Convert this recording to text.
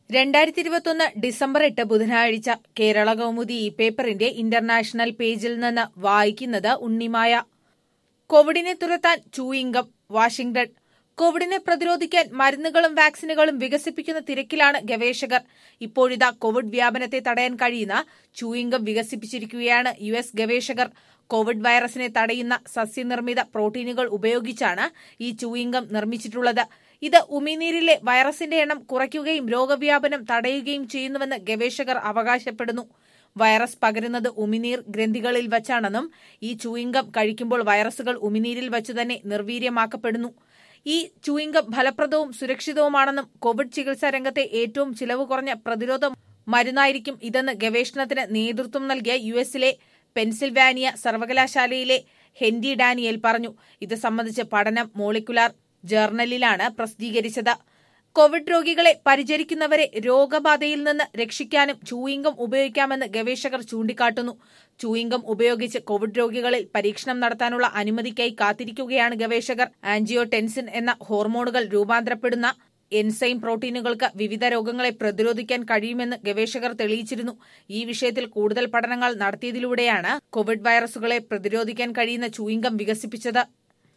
രണ്ടായിരത്തി ഇരുപത്തൊന്ന് ഡിസംബർ എട്ട് ബുധനാഴ്ച കേരള കൗമുദി ഈ പേപ്പറിന്റെ ഇന്റർനാഷണൽ പേജിൽ നിന്ന് വായിക്കുന്നത് ഉണ്ണിമായ കോവിഡിനെ തുരത്താൻ ചൂയിങ്കം വാഷിംഗ്ടൺ കോവിഡിനെ പ്രതിരോധിക്കാൻ മരുന്നുകളും വാക്സിനുകളും വികസിപ്പിക്കുന്ന തിരക്കിലാണ് ഗവേഷകർ ഇപ്പോഴിതാ കോവിഡ് വ്യാപനത്തെ തടയാൻ കഴിയുന്ന ചൂയിങ്കം വികസിപ്പിച്ചിരിക്കുകയാണ് യു എസ് ഗവേഷകർ കോവിഡ് വൈറസിനെ തടയുന്ന സസ്യനിർമ്മിത പ്രോട്ടീനുകൾ ഉപയോഗിച്ചാണ് ഈ ചൂയിങ്കം നിർമ്മിച്ചിട്ടുള്ളത് ഇത് ഉമിനീരിലെ വൈറസിന്റെ എണ്ണം കുറയ്ക്കുകയും രോഗവ്യാപനം തടയുകയും ചെയ്യുന്നുവെന്ന് ഗവേഷകർ അവകാശപ്പെടുന്നു വൈറസ് പകരുന്നത് ഉമിനീർ ഗ്രന്ഥികളിൽ വച്ചാണെന്നും ഈ ചൂയിങ്കം കഴിക്കുമ്പോൾ വൈറസുകൾ ഉമിനീരിൽ വച്ചു തന്നെ നിർവീര്യമാക്കപ്പെടുന്നു ഈ ചൂയിങ്കം ഫലപ്രദവും സുരക്ഷിതവുമാണെന്നും കോവിഡ് ചികിത്സാ രംഗത്തെ ഏറ്റവും ചിലവ് കുറഞ്ഞ പ്രതിരോധ മരുന്നായിരിക്കും ഇതെന്ന് ഗവേഷണത്തിന് നേതൃത്വം നൽകിയ യു എസിലെ പെൻസിൽവാനിയ സർവകലാശാലയിലെ ഹെൻറി ഡാനിയൽ പറഞ്ഞു ഇത് സംബന്ധിച്ച് പഠനം മോളിക്കുലാർ ജേർണലിലാണ് പ്രസിദ്ധീകരിച്ചത് കോവിഡ് രോഗികളെ പരിചരിക്കുന്നവരെ രോഗബാധയിൽ നിന്ന് രക്ഷിക്കാനും ചൂയിങ്കം ഉപയോഗിക്കാമെന്ന് ഗവേഷകർ ചൂണ്ടിക്കാട്ടുന്നു ചൂയിങ്കം ഉപയോഗിച്ച് കോവിഡ് രോഗികളിൽ പരീക്ഷണം നടത്താനുള്ള അനുമതിക്കായി കാത്തിരിക്കുകയാണ് ഗവേഷകർ ആൻജിയോടെൻസിൻ എന്ന ഹോർമോണുകൾ രൂപാന്തരപ്പെടുന്ന എൻസൈം പ്രോട്ടീനുകൾക്ക് വിവിധ രോഗങ്ങളെ പ്രതിരോധിക്കാൻ കഴിയുമെന്ന് ഗവേഷകർ തെളിയിച്ചിരുന്നു ഈ വിഷയത്തിൽ കൂടുതൽ പഠനങ്ങൾ നടത്തിയതിലൂടെയാണ് കോവിഡ് വൈറസുകളെ പ്രതിരോധിക്കാൻ കഴിയുന്ന ചൂയിങ്കം വികസിപ്പിച്ചത്